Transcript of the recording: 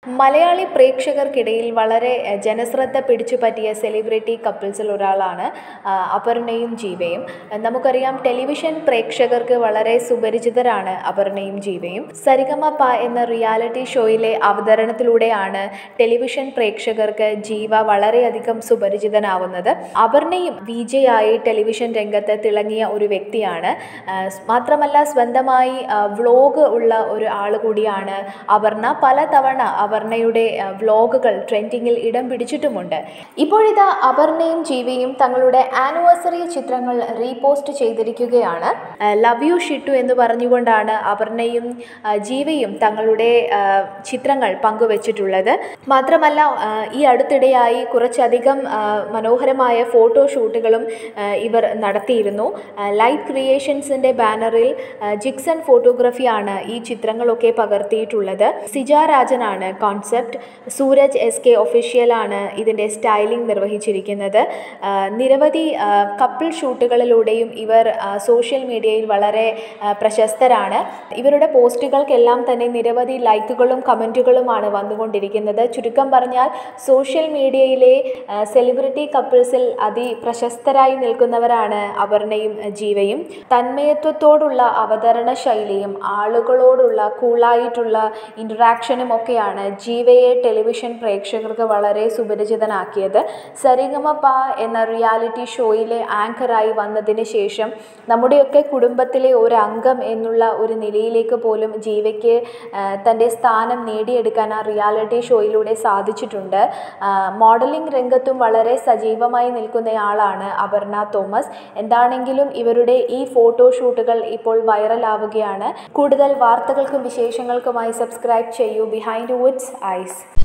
മലയാളി പ്രേക്ഷകർക്കിടയിൽ വളരെ എഹ്, ജനശ്രദ്ധ പിടിച്ചുപറ്റിയ സെലിബ്രിറ്റി കപ്പിൾസിൽ ഒരാളാണ് ആ, അപർണയും ജീവയും നമുക്കറിയാം ടെലിവിഷൻ പ്രേക്ഷകർക്ക് വളരെ സുപരിചിതരാണ് അപർണയും ജീവയും സരിഗമ പ എന്ന റിയാലിറ്റി ഷോയിലെ അവതരണത്തിലൂടെയാണ് ടെലിവിഷൻ പ്രേക്ഷകർക്ക് ജീവ വളരെയധികം സുപരിചിതനാവുന്നത് അപർണയും വിജയായി ടെലിവിഷൻ രംഗത്ത് തിളങ്ങിയ ഒരു വ്യക്തിയാണ് ആ, സ് മാത്രമല്ല സ്വന്തമായി വ്ലോഗ് ഉള്ള ഒരു ആൾ കൂടിയാണ് അപർണ പലതവണ അപർണയുടെ വ്ലോഗുകൾ ട്രെൻഡിങ്ങിൽ ഇടം പിടിച്ചിട്ടുമുണ്ട് ഇപ്പോഴിതാ അപർണയും ജീവയും തങ്ങളുടെ ആനിവേഴ്സറി ചിത്രങ്ങൾ റീപോസ്റ്റ് ചെയ്തിരിക്കുകയാണ് ലവ് യു ഷിട്ടു എന്ന് പറഞ്ഞുകൊണ്ടാണ് അപർണയും ആ, ജീവയും തങ്ങളുടെ ആ, ചിത്രങ്ങൾ പങ്കുവച്ചിട്ടുള്ളത് മാത്രമല്ല ആ, ഈ അടുത്തിടെയായി കുറച്ചധികം ആ, മനോഹരമായ ഫോട്ടോ ഷൂട്ടുകളും ആ, ഇവർ നടത്തിയിരുന്നു ആ, ലൈറ്റ് ക്രിയേഷൻസിൻ്റെ ബാനറിൽ ആ, ജിക്സൺ ഫോട്ടോഗ്രഫിയാണ് ഈ ചിത്രങ്ങളൊക്കെ പകർത്തിയിട്ടുള്ളത് സിജ രാജനാണ് കോൺസെപ്റ്റ് സൂരജ് എസ് കെ ഒഫീഷ്യലാണ് ഇതിൻ്റെ സ്റ്റൈലിംഗ് നിർവഹിച്ചിരിക്കുന്നത് ആ, നിരവധി ആ, കപ്പിൾ ഷൂട്ടുകളിലൂടെയും ഇവർ ആ, സോഷ്യൽ മീഡിയയിൽ വളരെ ആ, പ്രശസ്തരാണ് ഇവരുടെ പോസ്റ്റുകൾക്കെല്ലാം തന്നെ നിരവധി ലൈക്കുകളും കമൻറ്റുകളുമാണ് വന്നുകൊണ്ടിരിക്കുന്നത് ചുരുക്കം പറഞ്ഞാൽ സോഷ്യൽ മീഡിയയിലെ ആ, സെലിബ്രിറ്റി കപ്പിൾസിൽ അതിപ്രശസ്തരായി നിൽക്കുന്നവരാണ് അപർണയും ആ, ജീവയും തന്മയത്വത്തോടുള്ള അവതരണ ശൈലിയും ആളുകളോടുള്ള കൂളായിട്ടുള്ള ഇൻറ്ററാക്ഷനും ഒക്കെയാണ് ജീവയെ ടെലിവിഷൻ പ്രേക്ഷകർക്ക് വളരെ സുപരിചിതനാക്കിയത് സരിഗമ പ എന്ന റിയാലിറ്റി ഷോയിലെ ആങ്കറായി വന്നതിന് ശേഷം നമ്മുടെയൊക്കെ കുടുംബത്തിലെ ഒരു അംഗം എന്നുള്ള ഒരു നിലയിലേക്ക് പോലും ജീവയ്ക്ക് ആ, തൻ്റെ സ്ഥാനം നേടിയെടുക്കാൻ ആ റിയാലിറ്റി ഷോയിലൂടെ സാധിച്ചിട്ടുണ്ട് ആ, മോഡലിംഗ് രംഗത്തും വളരെ സജീവമായി നിൽക്കുന്നയാളാണ് അപർണ തോമസ് എന്താണെങ്കിലും ഇവരുടെ ഈ ഫോട്ടോഷൂട്ടുകൾ ഇപ്പോൾ വൈറലാവുകയാണ് കൂടുതൽ വാർത്തകൾക്കും വിശേഷങ്ങൾക്കുമായി സബ്സ്ക്രൈബ് ചെയ്യൂ ബിഹൈൻഡ് വുഡ്സ് ഐസ്